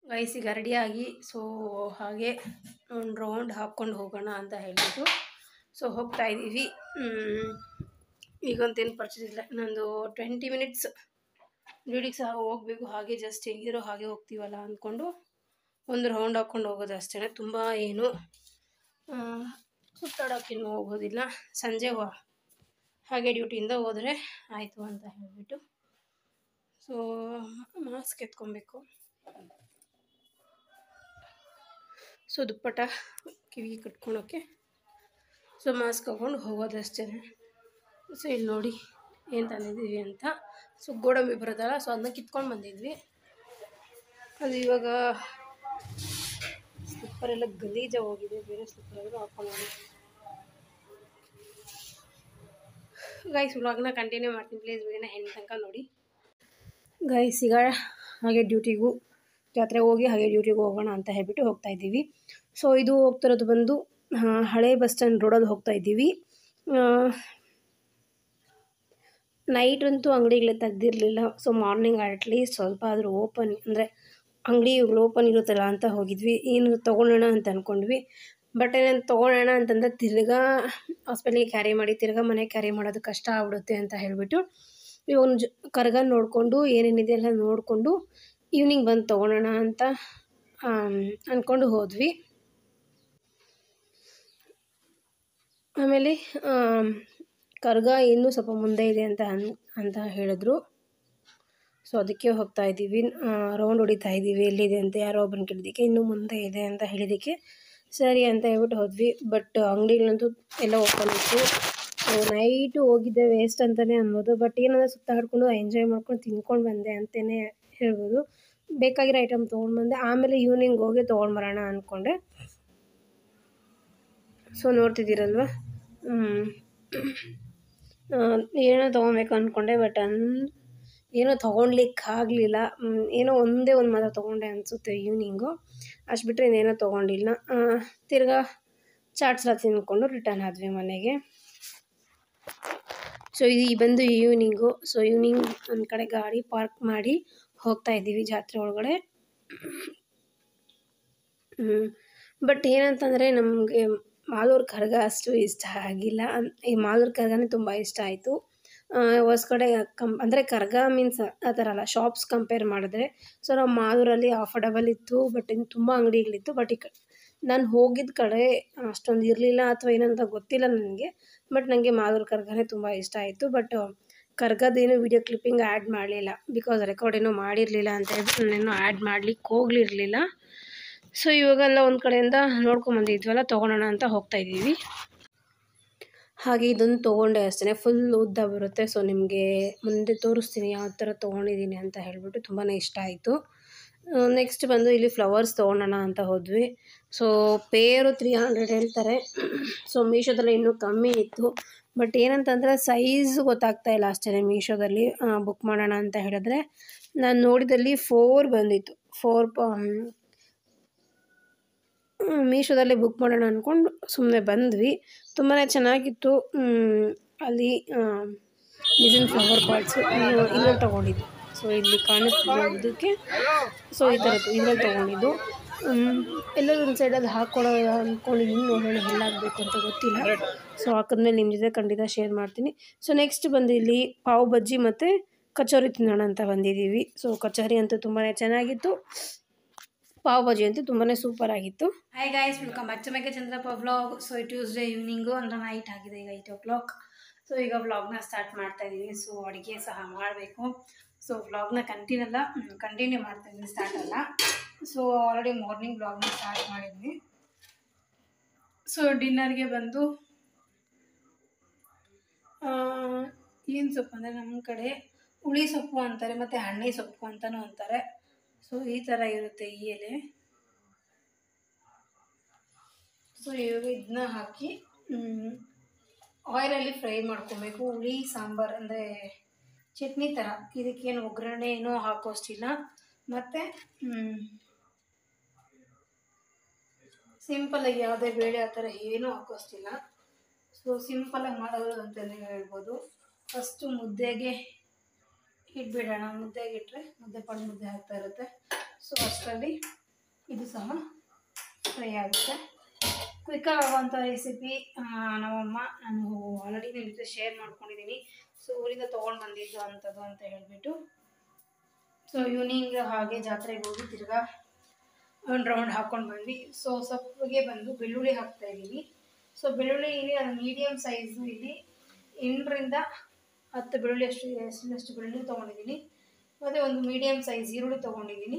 Guys ಈಗ ರೆಡಿಯಾಗಿ so ಹಾಗೆ ಒಂದು ರೌಂಡ್ ಹಾಕ್ಕೊಂಡು ಹೋಗೋಣ ಅಂತ ಹೇಳಿಬಿಟ್ಟು ಸೊ ಹೋಗ್ತಾ ಇದ್ದೀವಿ ಈಗಂತೇನು ಪರ್ಚೇಸ್ ಇಲ್ಲ ನಂದು ಟ್ವೆಂಟಿ ಮಿನಿಟ್ಸ್ ಡ್ಯೂಟಿಗೆ ಸಹ ಹೋಗಬೇಕು ಹಾಗೆ ಜಸ್ಟ್ ಹೆಂಗಿರೋ ಹಾಗೆ ಹೋಗ್ತೀವಲ್ಲ ಅಂದ್ಕೊಂಡು ಒಂದು ರೌಂಡ್ ಹಾಕ್ಕೊಂಡು ಹೋಗೋದು ಅಷ್ಟೇ ತುಂಬ ಏನು ಸುತ್ತಾಡೋಕ್ಕೇನು ಹೋಗೋದಿಲ್ಲ ಸಂಜೆ ಹೋ ಹಾಗೆ ಡ್ಯೂಟಿಯಿಂದ ಹೋದರೆ ಆಯಿತು ಅಂತ ಹೇಳಿಬಿಟ್ಟು ಸೊ ಮಾಸ್ಕ್ ಎತ್ಕೊಬೇಕು ಸೊ ದುಪ್ಪಟ ಕಿವಿಗೆ ಕಟ್ಕೊಳೋಕ್ಕೆ ಸೊ ಮಾಸ್ಕ್ ಹಾಕ್ಕೊಂಡು ಹೋಗೋದಷ್ಟೇ ಸೊ ಇಲ್ಲಿ ನೋಡಿ ಏನು ತಂದಿದ್ದೀವಿ ಅಂತ ಸೊ ಗೋಡಂಬಿ ಬರೋದಲ್ಲ ಸೊ ಅದನ್ನ ಕಿತ್ಕೊಂಡು ಬಂದಿದ್ವಿ ಅದು ಇವಾಗ ಸ್ಲಿಪ್ಪರ್ ಎಲ್ಲ ಗಲೀಜಾಗಿ ಹೋಗಿದೆ ಬೇರೆ ಸ್ಲಿಪ್ಪರ್ ಆದರೂ ಹಾಕ್ಕೊಂಡು ಗೈಸ್ ವ್ಲಾಗ್ನ ಕಂಟಿನ್ಯೂ ಮಾಡ್ತೀನಿ ಪ್ಲೀಸ್ ವಿಡಿಯೋನ ಹೆಣ್ಣು ತನಕ ನೋಡಿ ಗೈಸ್ ಈಗ ಹಾಗೆ ಡ್ಯೂಟಿಗೂ ಜಾತ್ರೆ ಹೋಗಿ ಹಾಗೆ ಡ್ಯೂಟಿಗೆ ಹೋಗೋಣ ಅಂತ ಹೇಳ್ಬಿಟ್ಟು ಹೋಗ್ತಾ ಇದ್ದೀವಿ ಸೊ ಇದು ಹೋಗ್ತಿರೋದು ಬಂದು ಆ, ಹಳೆ ಬಸ್ ಸ್ಟ್ಯಾಂಡ್ ರೋಡಲ್ಲಿ ಹೋಗ್ತಾ ಇದ್ದೀವಿ ನೈಟ್ ಅಂತೂ ಅಂಗಡಿಗಳೇ ತೆಗ್ದಿರಲಿಲ್ಲ ಸೊ ಮಾರ್ನಿಂಗ್ ಅಟ್ಲೀಸ್ಟ್ ಸ್ವಲ್ಪ ಆದರೂ ಓಪನ್ ಅಂದರೆ ಅಂಗಡಿಗಳು ಓಪನ್ ಇರುತ್ತಲ್ಲ ಅಂತ ಹೋಗಿದ್ವಿ ಏನು ತೊಗೊಳ್ಳೋಣ ಅಂತ ಅಂದ್ಕೊಂಡ್ವಿ ಬಟ್ ಏನೇನು ತೊಗೊಳ್ಳೋಣ ಅಂತಂದ್ರೆ ತಿರ್ಗಾ ಹಾಸ್ಪಿಟ್ಲಿಗೆ ಕ್ಯಾರಿ ಮಾಡಿ ತಿರ್ಗಾ ಮನೆಗೆ ಕ್ಯಾರಿ ಮಾಡೋದು ಕಷ್ಟ ಆಗ್ಬಿಡುತ್ತೆ ಅಂತ ಹೇಳಿಬಿಟ್ಟು ಇವಾಗ ಜ ಕರ್ಗ ನೋಡಿಕೊಂಡು ಏನೇನಿದೆ ಎಲ್ಲ ನೋಡಿಕೊಂಡು ಈವ್ನಿಂಗ್ ಬಂದು ತೊಗೊಳೋಣ ಅಂತ ಆಮ್, ಅಂದ್ಕೊಂಡು ಹೋದ್ವಿ ಆಮೇಲೆ ಆಮ್, ಕರ್ಗ ಇನ್ನೂ ಸ್ವಲ್ಪ ಮುಂದೆ ಇದೆ ಅಂತ ಅನ್ ಅಂತ ಹೇಳಿದ್ರು ಸೊ ಅದಕ್ಕೆ ಹೋಗ್ತಾ ಇದ್ದೀವಿ ರೌಂಡ್ ಹೊಡಿತಾ ಇದ್ದೀವಿ ಎಲ್ಲಿದೆ ಅಂತ ಯಾರೋ ಒಬ್ಬನ ಕೇಳಿದ್ದಕ್ಕೆ ಇನ್ನೂ ಮುಂದೆ ಇದೆ ಅಂತ ಹೇಳಿದ್ದಕ್ಕೆ ಸರಿ ಅಂತ ಹೇಳ್ಬಿಟ್ಟು ಹೋದ್ವಿ ಬಟ್ ಅಂಗಡಿಗಳಂತೂ ಎಲ್ಲ ಓಪನ್ ಇತ್ತು ಸೊ ನೈಟು ಹೋಗಿದ್ದೆ ವೇಸ್ಟ್ ಅಂತಲೇ ಅನ್ಬೋದು ಬಟ್ ಏನಂದರೆ ಸುತ್ತಾಡ್ಕೊಂಡು ಎಂಜಾಯ್ ಮಾಡ್ಕೊಂಡು ತಿನ್ಕೊಂಡು ಬಂದೆ ಅಂತಲೇ ಹೇಳ್ಬೋದು ಬೇಕಾಗಿರೋ ಐಟಮ್ ತೊಗೊಂಡು ಬಂದೆ ಆಮೇಲೆ ಈವ್ನಿಂಗ್ ಹೋಗಿ ತೊಗೊಂಡು ಬರೋಣ ಅಂದ್ಕೊಂಡೆ ಸೊ ನೋಡ್ತಿದ್ದೀರಲ್ವ ಹ್ಮ್. ಆ, ಏನೋ ತೊಗೊಬೇಕು ಅಂದ್ಕೊಂಡೆ ಬಟ್ ಅನ್ ಏನೋ ತೊಗೊಳ್ಲಿಕ್ಕೆ ಆಗಲಿಲ್ಲ ಏನೋ ಒಂದೇ ಒಂದು ಮಾತ್ರ ತೊಗೊಂಡೆ ಅನಿಸುತ್ತೆ ಈವ್ನಿಂಗು ಅಷ್ಟು ಬಿಟ್ಟರೆ ಇನ್ನೇನೋ ತೊಗೊಂಡಿಲ್ಲ ಆ, ತಿರ್ಗಾ ಚಾಟ್ಸ್ ಎಲ್ಲ ತಿಂದ್ಕೊಂಡು ರಿಟರ್ನ್ ಆದ್ವಿ ಮನೆಗೆ ಸೊ ಇದು ಬಂದು ಈವ್ನಿಂಗು ಸೊ ಈವ್ನಿಂಗ್ ಒಂದು ಕಡೆ ಗಾಡಿ ಪಾರ್ಕ್ ಮಾಡಿ ಹೋಗ್ತಾ ಇದ್ದೀವಿ ಜಾತ್ರೆ ಒಳಗಡೆ ಬಟ್ ಏನಂತಂದರೆ ನಮಗೆ ಮಾಲೂರು ಕರ್ಗ ಅಷ್ಟು ಇಷ್ಟ ಆಗಿಲ್ಲ ಅನ್- ಈ ಮಾಲೂರು ಕರ್ಗನೇ ತುಂಬ ಇಷ್ಟ ಆಯಿತು ಹೊಸ್ಕಡೆ ಕಂ ಅಂದರೆ ಕರ್ಗ ಮೀನ್ಸ್ ಆ ಥರ ಅಲ್ಲ ಶಾಪ್ಸ್ ಕಂಪೇರ್ ಮಾಡಿದ್ರೆ ಸೊ ನಾವು ಮಾಲೂರಲ್ಲಿ ಅಫೋರ್ಡಬಲ್ ಇತ್ತು ಬಟ್ ಇನ್ನು ತುಂಬ ಅಂಗಡಿಗಳಿತ್ತು ಬಟ್ ಈ ಕ ನಾನು ಹೋಗಿದ್ದ ಕಡೆ ಅಷ್ಟೊಂದು ಇರಲಿಲ್ಲ ಅಥವಾ ಏನಂತ ಗೊತ್ತಿಲ್ಲ ನನಗೆ ಬಟ್ ನನಗೆ ಮಾಲೂರು ಕರ್ಗನೇ ತುಂಬ ಇಷ್ಟ ಆಯಿತು ಬಟ್ ಕರ್ಗದೇನು ವಿಡಿಯೋ ಕ್ಲಿಪ್ಪಿಂಗ್ ಆ್ಯಡ್ ಮಾಡಲಿಲ್ಲ ಬಿಕಾಸ್ ರೆಕಾರ್ಡ್ ಏನೋ ಮಾಡಿರಲಿಲ್ಲ ಅಂತ ಹೇಳ್ಬಿಟ್ಟು ನಾನೇನು ಆ್ಯಡ್ ಮಾಡ್ಲಿಕ್ಕೆ ಹೋಗಲಿರಲಿಲ್ಲ ಸೊ ಇವಾಗೆಲ್ಲ ಒಂದು ಕಡೆಯಿಂದ ನೋಡ್ಕೊಂಬಂದಿದ್ವಲ್ಲ ತೊಗೊಳೋಣ ಅಂತ ಹೋಗ್ತಾ ಇದ್ದೀವಿ ಹಾಗೆ ಇದೊಂದು ತೊಗೊಂಡೆ ಅಷ್ಟೇ ಫುಲ್ ಉದ್ದ ಬರುತ್ತೆ ಸೊ ನಿಮಗೆ ಮುಂದೆ ತೋರಿಸ್ತೀನಿ ಯಾವ ಥರ ತೊಗೊಂಡಿದ್ದೀನಿ ಅಂತ ಹೇಳ್ಬಿಟ್ಟು ತುಂಬಾ ಇಷ್ಟ ಆಯಿತು ನೆಕ್ಸ್ಟ್ ಬಂದು ಇಲ್ಲಿ ಫ್ಲವರ್ಸ್ ತೊಗೊಳೋಣ ಅಂತ ಹೋದ್ವಿ ಸೊ ಪೇರು ತ್ರೀ ಹಂಡ್ರೆಡ್ ಹೇಳ್ತಾರೆ ಸೊ ಮೀಶೋದಲ್ಲಿ ಇನ್ನೂ ಕಮ್ಮಿ ಇತ್ತು ಬಟ್ ಏನಂತಂದರೆ ಸೈಜ್ ಗೊತ್ತಾಗ್ತಾ ಇಲ್ಲ ಅಷ್ಟೇ ಮೀಶೋದಲ್ಲಿ ಬುಕ್ ಮಾಡೋಣ ಅಂತ ಹೇಳಿದ್ರೆ ನಾನು ನೋಡಿದಲ್ಲಿ ಫೋರ್ ಬಂದಿತ್ತು ಫೋರ್ ಮೀಶೋದಲ್ಲೇ ಬುಕ್ ಮಾಡೋಣ ಅಂದ್ಕೊಂಡು ಸುಮ್ಮನೆ ಬಂದ್ವಿ ತುಂಬಾ ಚೆನ್ನಾಗಿತ್ತು ಮ್, ಅಲ್ಲಿ ಡಿಸೈನ್ ಫ್ಲವರ್ ಪಾರ್ಟ್ಸು ಇದ್ರಲ್ಲಿ ತೊಗೊಂಡಿದ್ದು ಸೊ ಇಲ್ಲಿ ಕಾಣಿಸ್ತಿದ್ದಕ್ಕೆ ಸೊ ಈ ಥರದ್ದು ಇದ್ರಲ್ಲಿ ತೊಗೊಂಡಿದ್ದು ಮ್, ಎಲ್ಲರೂ ಒಂದು ಸೈಡಲ್ಲಿ ಹಾಕ್ಕೊಳ್ಳೋದು ಅಂದ್ಕೊಂಡಿದ್ದೀನಿ ನೋಡೋಣ ಎಲ್ಲಾಗಬೇಕು ಅಂತ ಗೊತ್ತಿಲ್ಲ ಸೊ ಹಾಕಿದ್ಮೇಲೆ ನಿಮ್ಮ ಜೊತೆ ಖಂಡಿತ ಶೇರ್ ಮಾಡ್ತೀನಿ ಸೊ ನೆಕ್ಸ್ಟ್ ಬಂದು ಇಲ್ಲಿ ಪಾವ್ ಬಜ್ಜಿ ಮತ್ತು ಕಚೋರಿ ತಿನ್ನೋಣ ಅಂತ ಬಂದಿದ್ದೀವಿ ಸೊ ಕಚೋರಿ ಅಂತೂ ತುಂಬಾ ಚೆನ್ನಾಗಿತ್ತು ಪಾವ್ ಭಾಜಿ ಅಂತೂ ತುಂಬಾ ಸೂಪರ್ ಆಗಿತ್ತು hi guys welcome back to Meke Chandrappa vlog so Tuesday evening ಅಂದರೆ ನೈಟ್ ಆಗಿದೆ ಈಗ ಏಯ್ಟ್ ಓ ಕ್ಲಾಕ್ ಸೊ ಈಗ ವ್ಲಾಗ್ನ ಸ್ಟಾರ್ಟ್ ಮಾಡ್ತಾ ಇದ್ದೀನಿ ಸೊ ಅಡುಗೆ ಸಹ ಮಾಡಬೇಕು ಸೊ ವ್ಲಾಗ್ನ ಕಂಟಿನ್ಯೂ ಅಲ್ಲ ಕಂಟಿನ್ಯೂ ಮಾಡ್ತಾ ಇದ್ದೀನಿ ಸ್ಟಾರ್ಟ್ ಅಲ್ಲ ಸೊ ಆಲ್ರೆಡಿ ಮಾರ್ನಿಂಗ್ ವ್ಲಾಗ್ನ ಸ್ಟಾರ್ಟ್ ಮಾಡಿದ್ವಿ ಸೊ ಡಿನ್ನರ್ಗೆ ಬಂದು ಏನು ಸೊಪ್ಪು ಅಂದರೆ ನಮ್ಮ ಕಡೆ ಹುಳಿ ಸೊಪ್ಪು ಅಂತಾರೆ ಮತ್ತು ಹಣ್ಣಿ ಸೊಪ್ಪು ಅಂತಲೂ ಅಂತಾರೆ ಸೊ ಈ ಥರ ಇರುತ್ತೆ ಈ ಎಲೆ ಸೊ ಇವಾಗ ಇದನ್ನ ಹಾಕಿ ಆಯಿಲಲ್ಲಿ ಫ್ರೈ ಮಾಡ್ಕೊಬೇಕು ಹುಳಿ ಸಾಂಬಾರು ಅಂದರೆ ಚಟ್ನಿ ಥರ ಇದಕ್ಕೇನು ಒಗ್ಗರಣೆ ಏನೂ ಹಾಕೋಷ್ಟಿಲ್ಲ ಮತ್ತು ಸಿಂಪಲಾಗಿ ಯಾವುದೇ ಬೇಳೆ ಆ ಥರ ಏನೂ ಹಾಕೋಷ್ಟಿಲ್ಲ ಸೊ ಸಿಂಪಲಾಗಿ ಮಾಡೋದು ಅಂತಲೇ ಹೇಳ್ಬೋದು ಫಸ್ಟು ಮುದ್ದೆಗೆ ಇಟ್ಬಿಡೋಣ ಮುದ್ದೆಗೆ ಇಟ್ಟರೆ ಮುದ್ದೆ ಪಾಡು ಮುದ್ದೆ ಆಗ್ತಾ ಇರುತ್ತೆ ಸೊ ಅಷ್ಟರಲ್ಲಿ ಇದು ಸಹ ಫ್ರೈ ಆಗುತ್ತೆ ಕ್ವಿಕ್ಕಾಗಿ ಆಗುವಂಥ ರೆಸಿಪಿ ನಮ್ಮಮ್ಮ ನಾನು ಆಲ್ರೆಡಿ ನಿಮ್ಮ ಜೊತೆ ಶೇರ್ ಮಾಡ್ಕೊಂಡಿದ್ದೀನಿ ಸೊ ಊರಿಂದ ತೊಗೊಂಡು ಬಂದಿದ್ದು ಅಂಥದ್ದು ಅಂತ ಹೇಳಿಬಿಟ್ಟು ಸೊ ಈವ್ನಿಂಗ್ ಹಾಗೆ ಜಾತ್ರೆಗೆ ಹೋಗಿ ತಿರ್ಗಾ ಒಂದು ರೌಂಡ್ ಹಾಕ್ಕೊಂಡು ಬಂದ್ವಿ ಸೊ ಸೊಪ್ಪಿಗೆ ಬಂದು ಬೆಳ್ಳುಳ್ಳಿ ಹಾಕ್ತಾ ಇದ್ದೀವಿ ಸೊ ಬೆಳ್ಳುಳ್ಳಿ ಇಲ್ಲಿ ಅದು ಮೀಡಿಯಮ್ ಸೈಜು ಇಲ್ಲಿ ಎಂಟರಿಂದ ಹತ್ತು ಬೆಳ್ಳುಳ್ಳಿ ಅಷ್ಟು ಅಷ್ಟು ಬೆಳ್ಳುಳ್ಳಿ ತೊಗೊಂಡಿದ್ದೀನಿ ಮತ್ತು ಒಂದು ಮೀಡಿಯಮ್ ಸೈಜ್ ಈರುಳ್ಳಿ ತೊಗೊಂಡಿದ್ದೀನಿ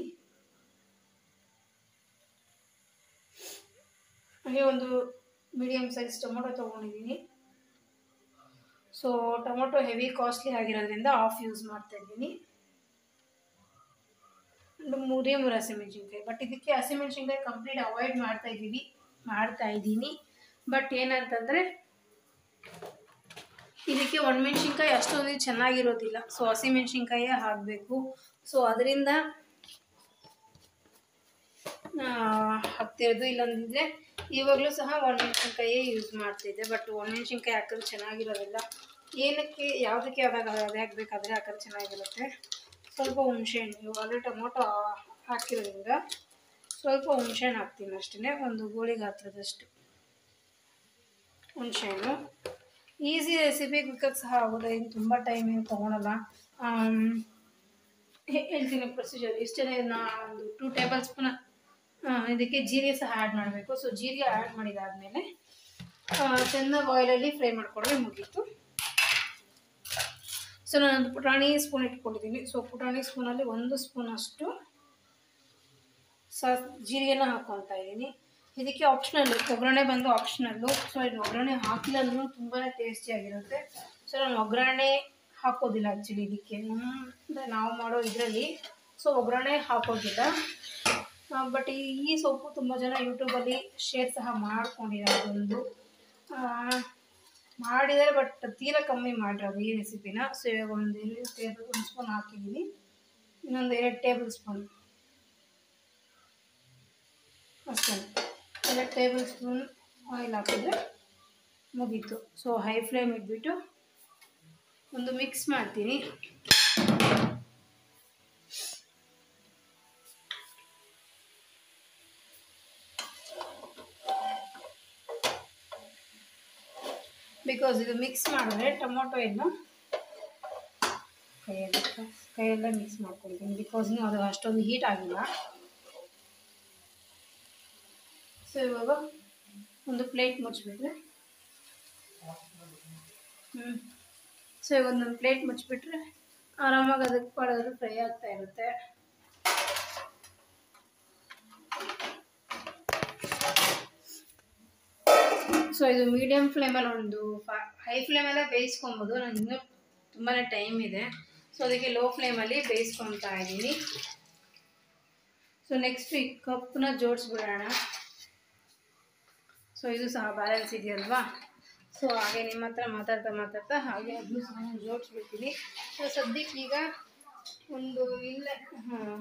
ಹಾಗೆ ಒಂದು ಮೀಡಿಯಮ್ ಸೈಜ್ ಟೊಮೊಟೊ ತೊಗೊಂಡಿದ್ದೀನಿ ಸೊ ಟೊಮೊಟೊ ಹೆವಿ ಕಾಸ್ಟ್ಲಿ ಆಗಿರೋದ್ರಿಂದ ಆಫ್ ಯೂಸ್ ಮಾಡ್ತಾ ಇದ್ದೀನಿ ಒಂದು ಮೂರೇ ಮೂರು ಹಸಿಮೆಣ್ಸಿನ್ಕಾಯಿ ಬಟ್ ಇದಕ್ಕೆ ಹಸಿಮೆಣ್ಸಿನ್ಕಾಯಿ ಕಂಪ್ಲೀಟ್ ಅವಾಯ್ಡ್ ಮಾಡ್ತಾ ಇದ್ದೀವಿ ಮಾಡ್ತಾ ಇದ್ದೀನಿ ಬಟ್ ಏನಂತಂದರೆ ಇದಕ್ಕೆ ಒಣಮೆಣ್ಸಿನ್ಕಾಯಿ ಅಷ್ಟೊಂದು ಚೆನ್ನಾಗಿರೋದಿಲ್ಲ ಸೊ ಹಸಿಮೆಣ್ಸಿನ್ಕಾಯೇ ಹಾಕಬೇಕು ಸೊ ಅದರಿಂದ ಹಾಕ್ತಿರೋದು ಇಲ್ಲಂದಿದ್ರೆ ಇವಾಗಲೂ ಸಹ ಒಣಮೆಣ್ಸಿನ್ಕಾಯೇ ಯೂಸ್ ಮಾಡ್ತಿದ್ದೆ ಬಟ್ ಒಣಮೆಣ್ಸಿನ್ಕಾಯಿ ಹಾಕಿದ್ರೆ ಚೆನ್ನಾಗಿರೋದಿಲ್ಲ ಏನಕ್ಕೆ ಯಾವುದಕ್ಕೆ ಯಾವಾಗ ಅದು ಹಾಕಬೇಕಾದ್ರೆ ಹಾಕಿದ್ರೆ ಚೆನ್ನಾಗಿರುತ್ತೆ ಸ್ವಲ್ಪ ಹುಣಸೆಹಣ್ಣು ಇವಾಗ ಟೊಮೊಟೊ ಹಾಕಿರೋದ್ರಿಂದ ಸ್ವಲ್ಪ ಹುಣಸೆಹಣ್ಣು ಹಾಕ್ತೀನಿ ಅಷ್ಟೇ ಒಂದು ಗೋಳಿ ಗಾತ್ರದಷ್ಟು ಹುಣಸೆಹಣ್ಣು ಈಸಿ ರೆಸಿಪಿ ಕ್ವಿಕ್ಕಾಗಿ ಸಹ ಆಗೋದು ಏನು ತುಂಬ ಟೈಮ್ ಏನು ತೊಗೊಳಲ್ಲ ಹೇಳ್ತೀನಿ ಪ್ರೊಸೀಜರ್ ಇಷ್ಟೇ ನಾ ಒಂದು ಟೂ ಟೇಬಲ್ ಸ್ಪೂನ್ ಇದಕ್ಕೆ ಜೀರಿಗೆ ಸಹ ಆ್ಯಡ್ ಮಾಡಬೇಕು ಸೊ ಜೀರಿಗೆ ಆ್ಯಡ್ ಮಾಡಿದಾದಮೇಲೆ ಚೆನ್ನಾಗಿ ಆಯಿಲಲ್ಲಿ ಫ್ರೈ ಮಾಡ್ಕೊಂಡ್ರೆ ಮುಗೀತು ಸೊ ನಾನು ಪುಟಾಣಿ ಸ್ಪೂನ್ ಇಟ್ಕೊಂಡಿದ್ದೀನಿ ಸೊ ಪುಟಾಣಿ ಸ್ಪೂನಲ್ಲಿ ಒಂದು ಸ್ಪೂನ್ ಅಷ್ಟು ಸ ಜೀರಿಗೆನ ಹಾಕ್ಕೊತಾ ಇದ್ದೀನಿ ಇದಕ್ಕೆ ಆಪ್ಷನಲ್ಲು ಒಗ್ಗರಣೆ ಬಂದು ಆಪ್ಷನಲ್ಲು ಸೊ ಇದು ಒಗ್ಗರಣೆ ಹಾಕಿಲ್ಲ ಅಂದ್ರೂ ತುಂಬಾ ಟೇಸ್ಟಿಯಾಗಿರುತ್ತೆ ಸೊ ನಾನು ಒಗ್ಗರಣೆ ಹಾಕೋದಿಲ್ಲ ಆ್ಯಕ್ಚುಲಿ ಇದಕ್ಕೆ ನಮ್ಮ ನಾವು ಮಾಡೋ ಇದರಲ್ಲಿ ಸೊ ಒಗ್ಗರಣೆ ಹಾಕೋದಿಲ್ಲ ಬಟ್ ಈ ಸೊಪ್ಪು ತುಂಬ ಜನ ಯೂಟ್ಯೂಬಲ್ಲಿ ಶೇರ್ ಸಹ ಮಾಡ್ಕೊಂಡಿದ್ದಾರೆ ಅದೊಂದು ಮಾಡಿದ್ದಾರೆ ಬಟ್ ತೀರಾ ಕಮ್ಮಿ ಮಾಡಿರೋದು ಈ ರೆಸಿಪಿನ ಸೊ ಇವಾಗ ಒಂದು ಎರಡು ಟೇಬಲ್ ಒಂದು ಸ್ಪೂನ್ ಹಾಕಿದ್ದೀನಿ ಇನ್ನೊಂದು ಎರಡು ಟೇಬಲ್ ಸ್ಪೂನ್ ಅಷ್ಟೇ ಎರಡು ಟೇಬಲ್ ಸ್ಪೂನ್ ಆಯಿಲ್ ಹಾಕಿದ್ರೆ ಮುಗೀತು ಸೊ ಹೈ ಫ್ಲೇಮ್ ಇಟ್ಬಿಟ್ಟು ಒಂದು ಮಿಕ್ಸ್ ಮಾಡ್ತೀನಿ ಬಿಕಾಸ್ ಇದು ಮಿಕ್ಸ್ ಮಾಡಿದ್ರೆ ಟೊಮೊಟೊ ಎಲ್ಲ ಕೈಯಲ್ಲಿ ಕೈಯಲ್ಲೇ ಮಿಕ್ಸ್ ಮಾಡ್ಕೊಳ್ತೀನಿ ಬಿಕಾಸ್ ನೀವು ಅದು ಅಷ್ಟೊಂದು ಹೀಟ್ ಆಗಿಲ್ಲ ಸೊ ಇವಾಗ ಒಂದು ಪ್ಲೇಟ್ ಮುಚ್ಚಿಬಿಟ್ರೆ ಹ್ಞೂ ಸೊ ಇವಾಗ ಒಂದೊಂದು ಪ್ಲೇಟ್ ಮುಚ್ಚಿಬಿಟ್ರೆ ಆರಾಮಾಗಿ ಅದಕ್ಕೆ ಪಡೆದು ಫ್ರೈ ಆಗ್ತಾ ಇರುತ್ತೆ ಸೊ ಇದು ಮೀಡಿಯಮ್ ಫ್ಲೇಮಲ್ಲಿ ಒಂದು ಹೈ ಫ್ಲೇಮಲ್ಲೇ ಬೇಯಿಸ್ಕೊಬೋದು ನನಗೆ ಇನ್ನೂ ತುಂಬಾ ಟೈಮ್ ಇದೆ ಸೊ ಅದಕ್ಕೆ ಲೋ ಫ್ಲೇಮಲ್ಲಿ ಬೇಯಿಸ್ಕೊತಾ ಇದ್ದೀನಿ ಸೊ ನೆಕ್ಸ್ಟ್ ಈ ಕಪ್ಪನ್ನ ಜೋಡಿಸ್ಬಿಡೋಣ ಸೊ ಇದು ಸಹ ಬ್ಯಾಲೆನ್ಸ್ ಇದೆಯಲ್ವಾ ಸೊ ಹಾಗೆ ನಿಮ್ಮ ಹತ್ರ ಮಾತಾಡ್ತಾ ಮಾತಾಡ್ತಾ ಹಾಗೆ ಅದನ್ನು ಸಹ ನಾನು ಜೋಡಿಸ್ಬಿಡ್ತೀನಿ ಸೊ ಸದ್ಯಕ್ಕೆ ಈಗ ಒಂದು ಇಲ್ಲೇ ಹಾಂ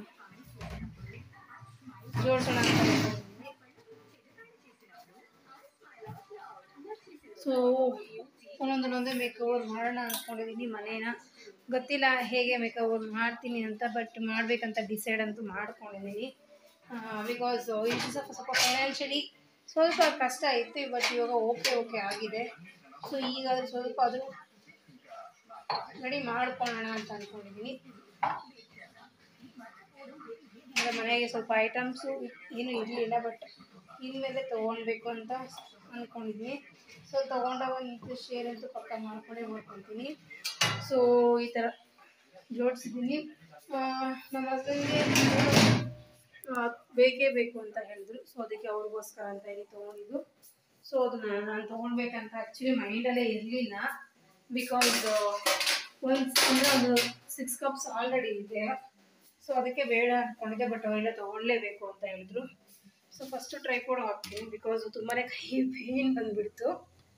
ಜೋಡಿಸೋಣ ಅಂತ ಅನ್ಕೊಂಡಿದ್ದೀನಿ. ಸೊ ಒಂದೊಂದೊಂದೇ ಮೇಕ್ ಓವರ್ ಮಾಡೋಣ ಅಂದ್ಕೊಂಡಿದ್ದೀನಿ ಮನೇನ ಗೊತ್ತಿಲ್ಲ ಹೇಗೆ ಮೇಕ್ ಓವರ್ ಮಾಡ್ತೀನಿ ಅಂತ ಬಟ್ ಮಾಡಬೇಕಂತ ಡಿಸೈಡ್ ಅಂತೂ ಮಾಡ್ಕೊಂಡಿದ್ದೀನಿ ಬಿಕಾಸ್ ಇದು ಸ್ವಲ್ಪ ಸ್ವಲ್ಪ ಫೈನಾನ್ಷಿಯಲಿ ಸ್ವಲ್ಪ ಕಷ್ಟ ಇತ್ತು ಬಟ್ ಇವಾಗ ಓಕೆ ಓಕೆ ಆಗಿದೆ ಸೊ ಈಗ ಅದು ಸ್ವಲ್ಪ ಅದು ರೆಡಿ ಮಾಡ್ಕೊಳ್ಳೋಣ ಅಂತ ಅಂದ್ಕೊಂಡಿದ್ದೀನಿ ಅಂದರೆ ಮನೆಗೆ ಸ್ವಲ್ಪ ಐಟಮ್ಸು ಏನೂ ಇರಲಿಲ್ಲ ಬಟ್ ಇನ್ಮೇಲೆ ತೊಗೊಳ್ಬೇಕು ಅಂತ ಅಂದ್ಕೊಂಡಿದ್ದೀನಿ ಸೊ ತೊಗೊಂಡಾಗ ಇದು ಶೇರ್ ಅಂತೂ ಪಕ್ಕ ಮಾಡ್ಕೊಂಡೇ ಮಾಡ್ಕೊತೀನಿ ಸೊ ಈ ಥರ ಜೋಡಿಸಿದ್ದೀನಿ ನಮ್ಮ ಹಸ್ಬೆಂಡ್ಗೆ ಬೇಕೇ ಬೇಕು ಅಂತ ಹೇಳಿದ್ರು ಸೊ ಅದಕ್ಕೆ ಅವ್ರಿಗೋಸ್ಕರ ಅಂತ ಹೇಳಿ ತೊಗೊಂಡಿದ್ದು ಸೊ ಅದು ನಾನು ನಾನು ತೊಗೊಳ್ಬೇಕಂತ ಆ್ಯಕ್ಚುಲಿ ಮೈಂಡಲ್ಲೇ ಇರಲಿಲ್ಲ ಬಿಕಾಸ್ ಒಂದು ಅಂದರೆ ಒಂದು ಸಿಕ್ಸ್ ಕಪ್ಸ್ ಆಲ್ರೆಡಿ ಇದೆ ಸೊ ಅದಕ್ಕೆ ಬೇಡ ಅಂದ್ಕೊಂಡಿದ್ದೆ ಬಟ್ ಅವೆಲ್ಲ ತೊಗೊಳ್ಳೇಬೇಕು ಅಂತ ಹೇಳಿದ್ರು ಸೊ ಫಸ್ಟು ಟ್ರೈ ಕೂಡ ಹಾಕ್ತೀನಿ ಬಿಕಾಸ್ ತುಂಬಾ ಕೈ ಪೇನ್ ಬಂದುಬಿಡ್ತು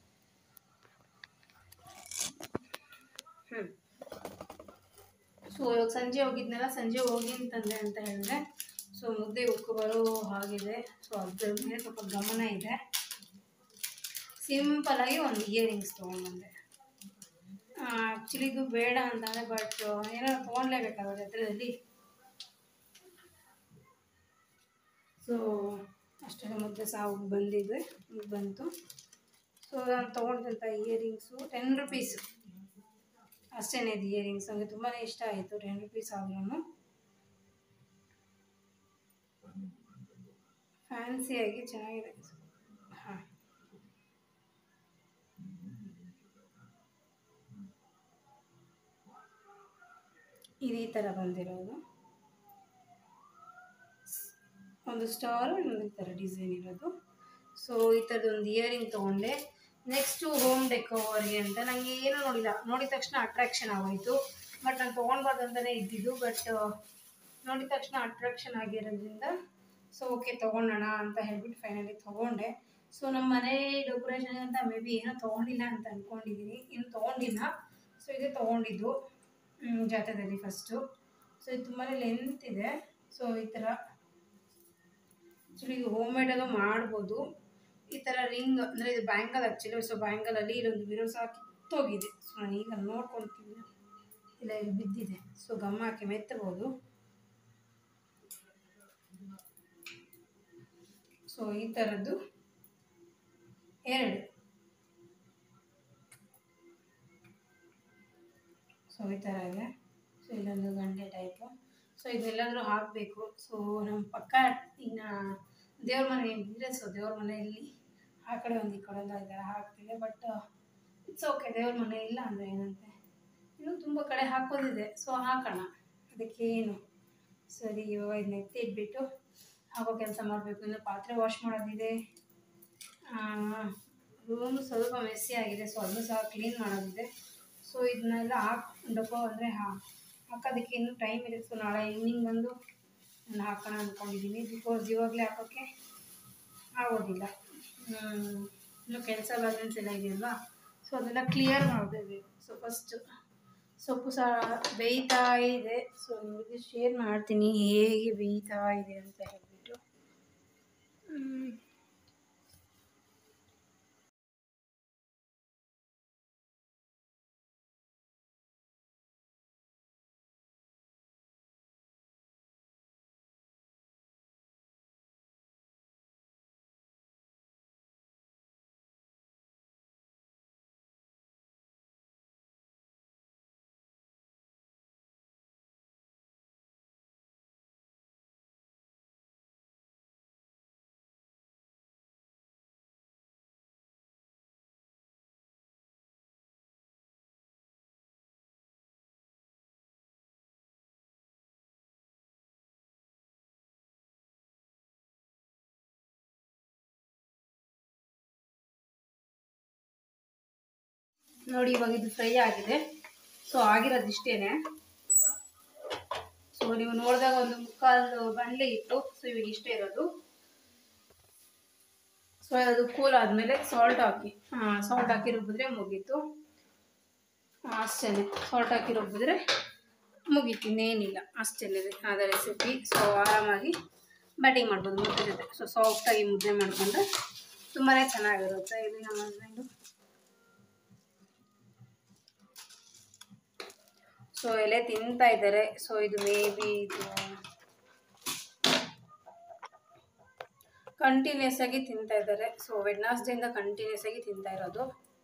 ಹ್ಞೂ ಸೊ ಇವಾಗ ಸಂಜೆ ಹೋಗಿದ್ನಲ್ಲ ಸಂಜೆ ಹೋಗಿ ಅಂತಂದೆ ಅಂತ ಹೇಳಿದ್ರೆ ಸೊ ಮುದ್ದೆ ಉಕ್ಕು ಬರೋ ಹಾಗಿದೆ ಸೊ ಅದ್ರ ಮೇಲೆ ಸ್ವಲ್ಪ ಗಮನ ಇದೆ ಸಿಂಪಲಾಗಿ ಒಂದು ಇಯರಿಂಗ್ಸ್ ತೊಗೊಂಡ್ಬಂದೆ ಆ್ಯಕ್ಚುಲಿ ಇದು ಬೇಡ ಅಂತಂದರೆ ಬಟ್ ಏನೋ ತೊಗೊಳ್ಲೇಬೇಕಾಗುತ್ತೆ ಹತ್ರದಲ್ಲಿ ಸೊ ಅಷ್ಟೆಲ್ಲ ಮುದ್ದೆ ಸಾವು ಬಂದಿದೆ ಬಂತು ಸೊ ನಾನು ತೊಗೊಂಡಂಥ ಇಯರಿಂಗ್ಸು ಟೆನ್ ರುಪೀಸ್ ಅಷ್ಟೇ ಇದು ಇಯರಿಂಗ್ಸ್ ನನಗೆ ತುಂಬಾ ಇಷ್ಟ ಆಯಿತು ಟೆನ್ ರುಪೀಸ್ ಆದ್ರೂ ಫ್ಯಾನ್ಸಿಯಾಗಿ ಚೆನ್ನಾಗಿದೆ ಹಾಂ ಇದು ಈ ಥರ ಬಂದಿರೋದು ಒಂದು ಸ್ಟಾರ್ ಇನ್ನೊಂದು ಈ ಥರ ಡಿಸೈನ್ ಇರೋದು ಸೊ ಈ ಥರದ್ದು ಒಂದು ಇಯರಿಂಗ್ ತೊಗೊಂಡೆ ನೆಕ್ಸ್ಟು ಹೋಮ್ ಡೆಕೋವರ್ಗೆ ಅಂತ ನನಗೆ ಏನೂ ನೋಡಿಲ್ಲ ನೋಡಿದ ತಕ್ಷಣ ಅಟ್ರಾಕ್ಷನ್ ಆಗೋಯಿತು ಬಟ್ ನಾನು ತೊಗೊಳ್ಬಾರ್ದು ಅಂತಲೇ ಇದ್ದಿದ್ದು ಬಟ್ ನೋಡಿದ ತಕ್ಷಣ ಅಟ್ರಾಕ್ಷನ್ ಆಗಿರೋದ್ರಿಂದ ಸೊ ಓಕೆ ತೊಗೊಳೋಣ ಅಂತ ಹೇಳ್ಬಿಟ್ಟು ಫೈನಲಿ ತೊಗೊಂಡೆ ಸೊ ನಮ್ಮ ಮನೆ ಡೆಕೋರೇಷನ್ ಅಂತ ಮೇ ಬಿ ಏನೋ ತೊಗೊಂಡಿಲ್ಲ ಅಂತ ಅಂದ್ಕೊಂಡಿದ್ದೀನಿ ಇನ್ನು ತೊಗೊಂಡಿಲ್ಲ ಸೊ ಇದು ತೊಗೊಂಡಿದ್ದು ಹ್ಮ್, ಜಾತ್ರೆದಲ್ಲಿ ಫಸ್ಟು ಸೊ ಇದು ತುಂಬಾ ಲೆಂತ್ ಇದೆ ಸೊ ಈ ಥರ ಆ್ಯಕ್ಚುಲಿ ಇದು ಹೋಮ್ ಮೇಡಲ್ಲೂ ಮಾಡ್ಬೋದು ಈ ಥರ ರಿಂಗ್ ಅಂದರೆ ಇದು ಬ್ಯಾಂಗಲ್ ಆ್ಯಕ್ಚುಲಿ ಸೊ ಬ್ಯಾಂಗಲಲ್ಲಿ ಇಲ್ಲೊಂದು ವಿರೋಸ ಕಿತ್ತೋಗಿದೆ ಸೊ ನಾನು ಈಗ ನೋಡ್ಕೊಳ್ತೀನಿ ಇಲ್ಲ ಇಲ್ಲಿ ಬಿದ್ದಿದೆ ಸೊ ಗಮ್ಮ ಹಾಕಿ ಮೆತ್ತಬೋದು ಸೊ ಈ ಥರದ್ದು ಎರಡು ಸೊ ಈ ಥರ ಇದೆ ಸೊ ಇಲ್ಲೊಂದು ಗಂಟೆ ಟೈಪು ಸೊ ಇದೆಲ್ಲಾದರೂ ಹಾಕಬೇಕು ಸೊ ನಮ್ಮ ಪಕ್ಕ ಇನ್ನು ದೇವ್ರ ಮನೆ ಏನಿದೆ ಸೊ ದೇವ್ರ ಮನೆಯಲ್ಲಿ ಆ ಕಡೆ ಒಂದು ಈ ಕಡೆ ಒಂದು ಈ ಥರ ಹಾಕ್ತಿದೆ ಬಟ್ ಇಟ್ಸ್ ಓಕೆ ದೇವ್ರ ಮನೆ ಇಲ್ಲ ಅಂದರೆ ಏನಂತೆ ಇನ್ನು ತುಂಬ ಕಡೆ ಹಾಕೋದಿದೆ ಸೊ ಹಾಕೋಣ ಅದಕ್ಕೇನು ಸರಿ ಇವಾಗ ಇದನ್ನ ಎತ್ತಿ ಇಟ್ಬಿಟ್ಟು ಹಾಕೋ ಕೆಲಸ ಮಾಡಬೇಕು ಇನ್ನು ಪಾತ್ರೆ ವಾಶ್ ಮಾಡೋದಿದೆ ರೂಮ್ ಸ್ವಲ್ಪ ಮೆಸ್ಸಿ ಆಗಿದೆ ಸೊ ಅದನ್ನು ಸಹ ಕ್ಲೀನ್ ಮಾಡೋದಿದೆ ಸೊ ಇದನ್ನೆಲ್ಲ ಹಾಕ್ಕೊಂಡಪ್ಪ ಅಂದರೆ ಹಾ ಹಾಕೋದಕ್ಕೆ ಇನ್ನೂ ಟೈಮ್ ಇದೆ ಸೊ ನಾಳೆ ಈವ್ನಿಂಗ್ ಬಂದು ನಾನು ಹಾಕೋಣ ಅಂದ್ಕೊಂಡಿದ್ದೀನಿ ಬಿಕಾಸ್ ಇವಾಗಲೇ ಹಾಕೋಕ್ಕೆ ಆಗೋದಿಲ್ಲ ಹ್ಮ್, ಇನ್ನು ಕೆಲಸ ಬ್ಯಾಲೆನ್ಸ್ ಎಲ್ಲ ಇದೆಯಲ್ವಾ ಸೊ ಅದೆಲ್ಲ ಕ್ಲಿಯರ್ ಮಾಡಬೇಕು ಸೊ ಫಸ್ಟು ಸೊಪ್ಪು ಸಹ ಬೇಯ್ತಾ ಇದೆ ಸೊ ನಿಮಗೆ ಶೇರ್ ಮಾಡ್ತೀನಿ ಹೇಗೆ ಬೇಯ್ತಾ ಇದೆ ಅಂತ ಹೇಳ್ಬಿಟ್ಟು ಹ್ಮ್. ನೋಡಿ ಇವಾಗ ಇದು ಫ್ರೈ ಆಗಿದೆ ಸೊ ಆಗಿರೋದು ಇಷ್ಟೇನೆ ಸೊ ನೀವು ನೋಡಿದಾಗ ಒಂದು ಮುಕ್ಕಾಲು ಬಂಡ್ಲೆ ಇತ್ತು ಸೊ ಇವಾಗ ಇಷ್ಟೇ ಇರೋದು ಸೊ ಅದು ಕೂಲ್ ಆದಮೇಲೆ ಸಾಲ್ಟ್ ಹಾಕಿ ಸಾಲ್ಟ್ ಹಾಕಿ ರುಬ್ಬಿದ್ರೆ ಮುಗೀತು ಅಷ್ಟೇ ಸಾಲ್ಟ್ ಹಾಕಿ ರುಬ್ಬಿದ್ರೆ ಮುಗೀತು ಇನ್ನೇನಿಲ್ಲ ಅಷ್ಟೇನೆ ಅದ ರೆಸಿಪಿ ಸೊ ಆರಾಮಾಗಿ ಬ್ಯಾಟಿಂಗ್ ಮಾಡ್ಬೋದು ಮುದ್ದೆ ಜೊತೆ ಸೊ ಸಾಫ್ಟಾಗಿ ಮುದ್ದೆ ಮಾಡಿಕೊಂಡ್ರೆ ತುಂಬಾ ಚೆನ್ನಾಗಿರುತ್ತೆ ಇಲ್ಲಿ ನಮ್ಮ ಹಸ್ಬೆಂಡು ಸೊ ಎಲೆ ತಿಂತಾ ಇದ್ದಾರೆ ಸೊ ಇದು ಮೇ ಬಿ ಇದು ಕಂಟಿನ್ಯೂಸ್ ಆಗಿ ತಿಂತಾ ಇದ್ದಾರೆ ಸೊ ವೆಡ್ನಾಸ್ಡೇಯಿಂದ ಕಂಟಿನ್ಯೂಸ್ ಆಗಿ ತಿಂತಾ ಇರೋದು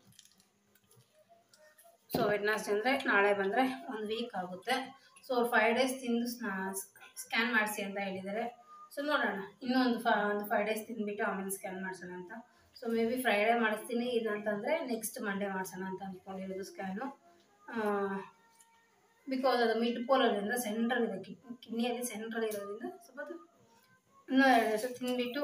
ಸೊ ವೆಡ್ನಾಸ್ಡೇ ಅಂದರೆ ನಾಳೆ ಬಂದರೆ ಒಂದು ವೀಕ್ ಆಗುತ್ತೆ ಸೊ ಫೈವ್ ಡೇಸ್ ತಿಂದು ಸ್ಕ್ಯಾನ್ ಮಾಡಿಸಿ ಅಂತ ಹೇಳಿದ್ದಾರೆ ಸೊ ನೋಡೋಣ ಇನ್ನೂ ಒಂದು ಫ ಒಂದು ಫೈವ್ ಡೇಸ್ ತಿಂದ್ಬಿಟ್ಟು ಆಮೇಲೆ ಸ್ಕ್ಯಾನ್ ಮಾಡಿಸೋಣ ಅಂತ ಸೊ ಮೇ ಬಿ ಫ್ರೈಡೇ ಮಾಡಿಸ್ತೀನಿ ಇಲ್ಲ ಅಂತಂದರೆ ನೆಕ್ಸ್ಟ್ ಮಂಡೇ ಮಾಡಿಸೋಣ ಅಂತ ಅಂದ್ಕೊಂಡಿರೋದು ಸ್ಕ್ಯಾನು ಬಿಕಾಸ್ ಅದು ಮಿಡ್ ಪೋಲಲ್ಲಿಂದ ಸೆಂಟ್ರಲ್ ಇದೆ ಕಿಡ್ ಕಿಡ್ನಿಯಲ್ಲಿ ಸೆಂಟ್ರಲ್ ಇರೋದ್ರಿಂದ ಸ್ವಲ್ಪ ಅದು ಇನ್ನೂ ಎರಡು ದಿವಸ ತಿಂದ್ಬಿಟ್ಟು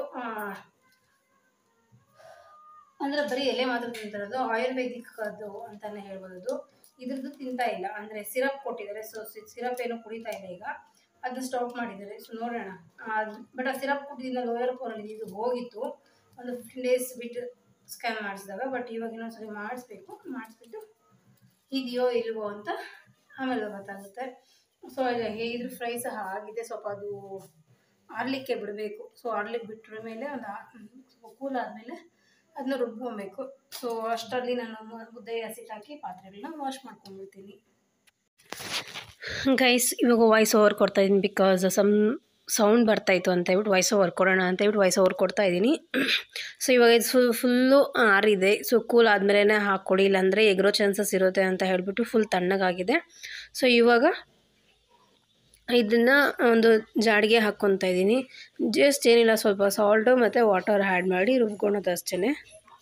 ಅಂದರೆ ಬರೀ ಎಲೆ ಮಾತ್ರ ತಿಂತಿರೋದು ಆಯುರ್ವೇದಿಕ್ ಅದು ಅಂತಲೇ ಹೇಳ್ಬೋದು ಇದ್ರದ್ದು ತಿಂತಾ ಇಲ್ಲ ಅಂದರೆ ಸಿರಪ್ ಕೊಟ್ಟಿದ್ದಾರೆ ಸೊ ಸಿರಪ್ ಏನು ಕುಡಿತಾ ಇಲ್ಲ ಈಗ ಅದನ್ನ ಸ್ಟಾಪ್ ಮಾಡಿದ್ದಾರೆ ಸೊ ನೋಡೋಣ ಬಟ್ ಆ ಸಿರಪ್ ಕುಡಿದಿಂದ ಲೋಯರ್ ಪೋರಲ್ಲಿ ಇದು ಹೋಗಿತ್ತು ಒಂದು ಫಿಫ್ಟೀನ್ ಡೇಸ್ ಬಿಟ್ಟು ಸ್ಕ್ಯಾನ್ ಮಾಡಿಸಿದಾಗ ಬಟ್ ಇವಾಗ ಇನ್ನೊಂದ್ಸರಿ ಮಾಡಿಸ್ಬೇಕು ಮಾಡಿಸ್ಬಿಟ್ಟು ಇದೆಯೋ ಇಲ್ವೋ ಅಂತ ಆಮೇಲೆ ಗೊತ್ತಾಗುತ್ತೆ ಸೊ ಹೇಗಿದ್ರು ಫ್ರೈ ಸಹ ಆಗಿದೆ ಸ್ವಲ್ಪ ಅದು ಆರಲಿಕ್ಕೆ ಬಿಡಬೇಕು ಸೊ ಆರ್ಲಿಕ್ಕೆ ಬಿಟ್ಟರ ಮೇಲೆ ಒಂದು ಸ್ವಲ್ಪ ಕೂಲ್ ಆದಮೇಲೆ ಅದನ್ನ ರುಬ್ಕೊಬೇಕು ಸೊ ಅಷ್ಟರಲ್ಲಿ ನಾನು ಮು- ಮುದ್ದೆ ಹಸಿಟ್ಟು ಹಾಕಿ ಪಾತ್ರೆಗಳನ್ನ ವಾಶ್ ಮಾಡ್ಕೊಂಡ್ಬಿಡ್ತೀನಿ ಗೈಸ್ ಇವಾಗ ವಾಯ್ಸ್ ಓವರ್ ಕೊಡ್ತಾ ಇದ್ದೀನಿ ಬಿಕಾಸ್ ಸಮ್ ಸೌಂಡ್ ಬರ್ತಾಯಿತ್ತು ಅಂತ ಹೇಳ್ಬಿಟ್ಟು ವಾಯ್ಸ್ ಓವರ್ ಕೊಡೋಣ ಅಂತ ಹೇಳ್ಬಿಟ್ಟು ವಾಯ್ಸ್ ಓವರ್ ಕೊಡ್ತಾ ಇದ್ದೀನಿ ಸೊ ಇವಾಗ ಇದು ಫುಲ್ ಫುಲ್ಲು ಆರಿದೆ ಸೊ ಕೂಲ್ ಆದಮೇಲೆ ಹಾಕ್ಕೊಡಿ ಇಲ್ಲಾಂದರೆ ಎಗ್ರೋ ಚಾನ್ಸಸ್ ಇರುತ್ತೆ ಅಂತ ಹೇಳಿಬಿಟ್ಟು ಫುಲ್ ತಣ್ಣಗಾಗಿದೆ ಸೊ ಇವಾಗ ಇದನ್ನು ಒಂದು ಜಾಡಿಗೆ ಹಾಕ್ಕೊತಾ ಇದ್ದೀನಿ ಜಸ್ಟ್ ಏನಿಲ್ಲ ಸ್ವಲ್ಪ ಸಾಲ್ಟು ಮತ್ತು ವಾಟರ್ ಆ್ಯಡ್ ಮಾಡಿ ರುಬ್ಕೊಳೋದು ಅಷ್ಟೇ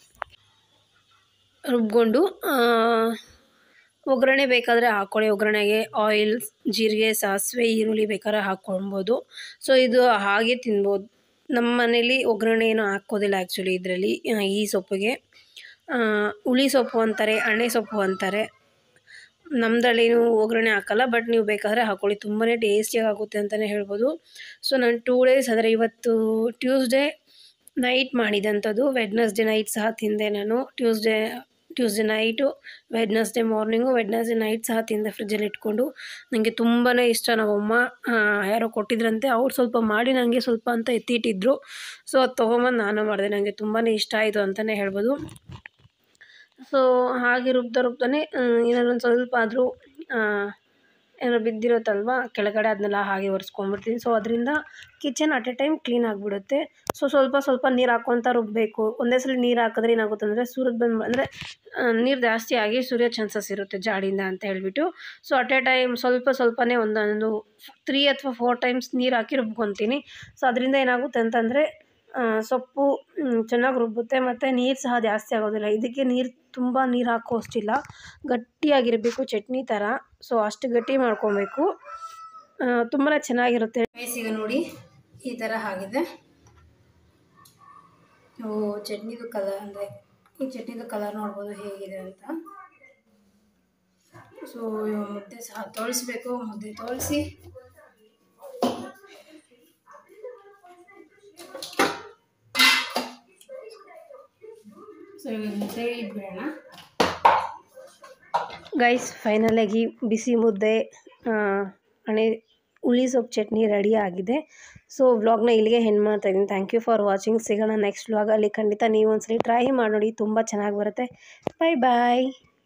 ರುಬ್ಕೊಂಡು ಒಗ್ಗರಣೆ ಬೇಕಾದರೆ ಹಾಕ್ಕೊಳ್ಳಿ ಒಗ್ಗರಣೆಗೆ ಆಯಿಲ್ ಜೀರಿಗೆ ಸಾಸಿವೆ ಈರುಳ್ಳಿ ಬೇಕಾದ್ರೆ ಹಾಕ್ಕೊಳ್ಬೋದು ಸೊ ಇದು ಹಾಗೆ ತಿನ್ಬೋದು ನಮ್ಮ ಮನೇಲಿ ಒಗ್ಗರಣೆ ಏನು ಹಾಕೋದಿಲ್ಲ ಆ್ಯಕ್ಚುಲಿ ಇದರಲ್ಲಿ ಈ ಸೊಪ್ಪಿಗೆ ಹುಳಿ ಸೊಪ್ಪು ಅಂತಾರೆ ಅಣೆ ಸೊಪ್ಪು ಅಂತಾರೆ ನಮ್ಮದ್ರಲ್ಲೇನು ಒಗ್ಗರಣೆ ಹಾಕಲ್ಲ ಬಟ್ ನೀವು ಬೇಕಾದರೆ ಹಾಕ್ಕೊಳ್ಳಿ ತುಂಬಾ ಟೇಸ್ಟಿಯಾಗಿ ಆಗುತ್ತೆ ಅಂತಲೇ ಹೇಳ್ಬೋದು ಸೊ ನಾನು ಟೂ ಡೇಸ್ ಅಂದರೆ ಇವತ್ತು ಟ್ಯೂಸ್ಡೇ ನೈಟ್ ಮಾಡಿದಂಥದ್ದು ವೆಡ್ನಸ್ಡೇ ನೈಟ್ ಸಹ ತಿಂದೆ ನಾನು Tuesday Tuesday night Wednesday morning Wednesday night ಸಹ ತಿಂದೆ ಫ್ರಿಜ್ಜಲ್ಲಿ ಇಟ್ಕೊಂಡು ನನಗೆ ತುಂಬಾ ಇಷ್ಟ ನಮ್ಮಮ್ಮ ಯಾರೋ ಕೊಟ್ಟಿದ್ರಂತೆ ಅವ್ರು ಸ್ವಲ್ಪ ಮಾಡಿ ನನಗೆ ಸ್ವಲ್ಪ ಅಂತ ಎತ್ತಿಟ್ಟಿದ್ರು ಸೊ ಅದು ತೊಗೊಂಬಂದು ನಾನು ಮಾಡಿದೆ ನನಗೆ ತುಂಬಾ ಇಷ್ಟ ಆಯಿತು ಅಂತಲೇ ಹೇಳ್ಬೋದು ಸೊ ಹಾಗೆ ರುಬ್ತಾ ರುಬ್ತಾನೆ ಏನಾದ್ರು ಒಂದು ಸ್ವಲ್ಪ ಆದರೂ ಏನಾದ್ರು ಬಿದ್ದಿರುತ್ತಲ್ವ ಕೆಳಗಡೆ ಅದನ್ನೆಲ್ಲ ಹಾಗೆ ಒರೆಸ್ಕೊಂಡ್ಬಿಡ್ತೀನಿ ಸೊ ಅದರಿಂದ kitchen at a time clean ಆಗಿಬಿಡುತ್ತೆ ಸೊ ಸ್ವಲ್ಪ ಸ್ವಲ್ಪ ನೀರು ಹಾಕ್ಕೊತ ರುಬ್ಬಬೇಕು ಒಂದೇ ಸಲ ನೀರು ಹಾಕಿದ್ರೆ ಏನಾಗುತ್ತೆ ಅಂದರೆ ಸುರಿದು ಬಂದು ಅಂದರೆ ನೀರು ಜಾಸ್ತಿ ಆಗಿ ಸುರಿಯೋ ಚಾನ್ಸಸ್ ಇರುತ್ತೆ ಜಾಡಿಯಿಂದ ಅಂತ ಹೇಳಿಬಿಟ್ಟು ಸೊ ಅಟ್ ಎ ಟೈಮ್ ಸ್ವಲ್ಪ ಸ್ವಲ್ಪನೇ ಒಂದೊಂದು ತ್ರೀ ಅಥವಾ ಫೋರ್ ಟೈಮ್ಸ್ ನೀರು ಹಾಕಿ ರುಬ್ಕೊತೀನಿ ಸೊ ಅದರಿಂದ ಏನಾಗುತ್ತೆ ಅಂತಂದರೆ ಸೊಪ್ಪು ಚೆನ್ನಾಗಿ ರುಬ್ಬುತ್ತೆ ಮತ್ತು ನೀರು ಸಹ ಜಾಸ್ತಿ ಆಗೋದಿಲ್ಲ ಇದಕ್ಕೆ ನೀರು ತುಂಬ ನೀರು ಹಾಕೋ ಅಷ್ಟಿಲ್ಲ ಗಟ್ಟಿಯಾಗಿರಬೇಕು ಚಟ್ನಿ ಥರ ಸೊ ಅಷ್ಟು ಗಟ್ಟಿ ಮಾಡ್ಕೊಬೇಕು ತುಂಬಾ ಚೆನ್ನಾಗಿರುತ್ತೆ ಬೇಸಿಗೆ ನೋಡಿ ಈ ಥರ ಆಗಿದೆ ನೀವು ಚಟ್ನಿದು ಕಲರ್ ಅಂದರೆ ಈ ಚಟ್ನಿದು ಕಲರ್ ನೋಡ್ಬೋದು ಹೇಗಿದೆ ಅಂತ ಸೊ ಮುದ್ದೆ ಸಹ ತೋಳಿಸ್ಬೇಕು ಮುದ್ದೆ ತೋಳಿಸಿ ಸೊ ಇವಾಗ ಮುದ್ದೆ ಇಟ್ಬಿಡೋಣ ಗೈಸ್ ಫೈನಲಾಗಿ ಬಿಸಿ ಮುದ್ದೆ ಹಣೆ ಹುಳಿ ಸೊಪ್ಪು ಚಟ್ನಿ ರೆಡಿ ಆಗಿದೆ ಸೊ ವ್ಲಾಗ್ನ ಇಲ್ಲಿಗೆ ಹೆಣ್ಣು ಮಾಡ್ತಾ ಇದ್ದೀನಿ ಥ್ಯಾಂಕ್ ಯು ಫಾರ್ ವಾಚಿಂಗ್ ಸಿಗೋಣ ನೆಕ್ಸ್ಟ್ ವ್ಲಾಗಲ್ಲಿ ಖಂಡಿತ ನೀವು ಒಂದ್ಸಲಿ ಟ್ರೈ ಮಾಡಿ ನೋಡಿ ತುಂಬ ಚೆನ್ನಾಗಿ ಬರುತ್ತೆ ಬಾಯ್ ಬಾಯ್